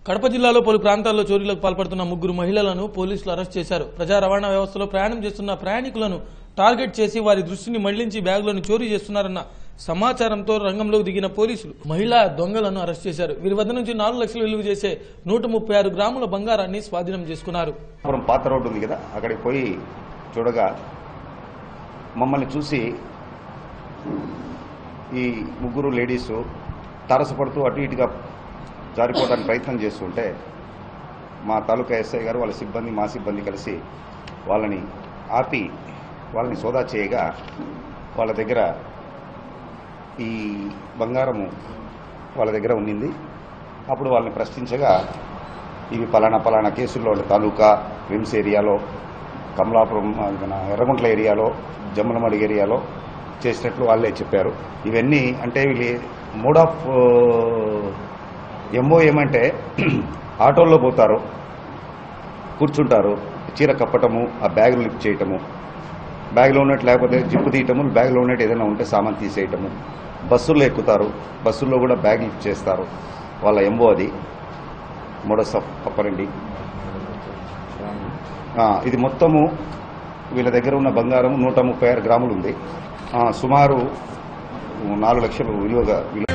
కడప జిల్లాలో పలు ప్రాంతాల్లో చోరీలకు పాల్పడుతున్న ముగ్గురు మహిళలను పోలీసులు అరెస్ట్ చేశారు ప్రజా రవాణా వ్యవస్థలో ప్రయాణం చేస్తున్న ప్రయాణికులను టార్గెట్ చేసి వారి దృష్టిని మళ్లించి బ్యాగులను చోరీ చేస్తున్నారన్న సమాచారంతో రంగంలోకి దిగిన పోలీసులు మహిళా దొంగలను అరెస్ట్ చేశారు వీరి వద్ద నుంచి నాలుగు లక్షలు విలువ చేసే నూట ముప్పై ఆరు గ్రాముల బంగారాన్ని స్వాధీనం చేసుకున్నారు అప్పుడు పాత రోడ్డు ఉంది కదా అక్కడికి పోయి చూడగా మమ్మల్ని చూసి ఈ ముగ్గురు లేడీసు తారసపడుతూ అటు ఇటుగా జారిపోవడానికి ప్రయత్నం చేస్తుంటే మా తాలూకా ఎస్ఐ గారు వాళ్ళ సిబ్బంది మా సిబ్బంది కలిసి వాళ్ళని ఆపి వాళ్ళని సోదా చేయగా వాళ్ళ దగ్గర ఈ బంగారము వాళ్ళ దగ్గర ఉండింది అప్పుడు వాళ్ళని ప్రశ్నించగా ఇవి పలానా పలానా కేసుల్లో వాళ్ళ తాలూకా విమ్స్ ఏరియాలో కమలాపురం ఆ, మన ఎర్రగుంట్ల ఏరియాలో జమ్మలమడి ఏరియాలో చేసినట్లు వాళ్ళే చెప్పారు ఇవన్నీ అంటే వీళ్ళు మోడ్ ఆఫ్ ఎంఓ ఏమంటే ఆటోల్లో పోతారు కూర్చుంటారు చీర కప్పటము ఆ బ్యాగులు లిఫ్ట్ చేయటము బ్యాగ్లో ఉన్నట్టు లేకపోతే జిప్పు తీయటము బ్యాగ్లో ఉన్నట్టు ఏదైనా ఉంటే సామాన్ తీసేయటము బస్సుల్లో ఎక్కుతారు బస్సుల్లో కూడా బ్యాగ్ లిఫ్ట్ చేస్తారు వాళ్ళ ఎంఓ అది మోడస్ ఆఫ్ పప్పరండి ఆ, ఇది మొత్తము వీళ్ళ దగ్గర ఉన్న బంగారం నూట ముప్పై ఆరు గ్రాములు ఉంది ఆ, సుమారు నాలుగు లక్షలు విలువగా విలువ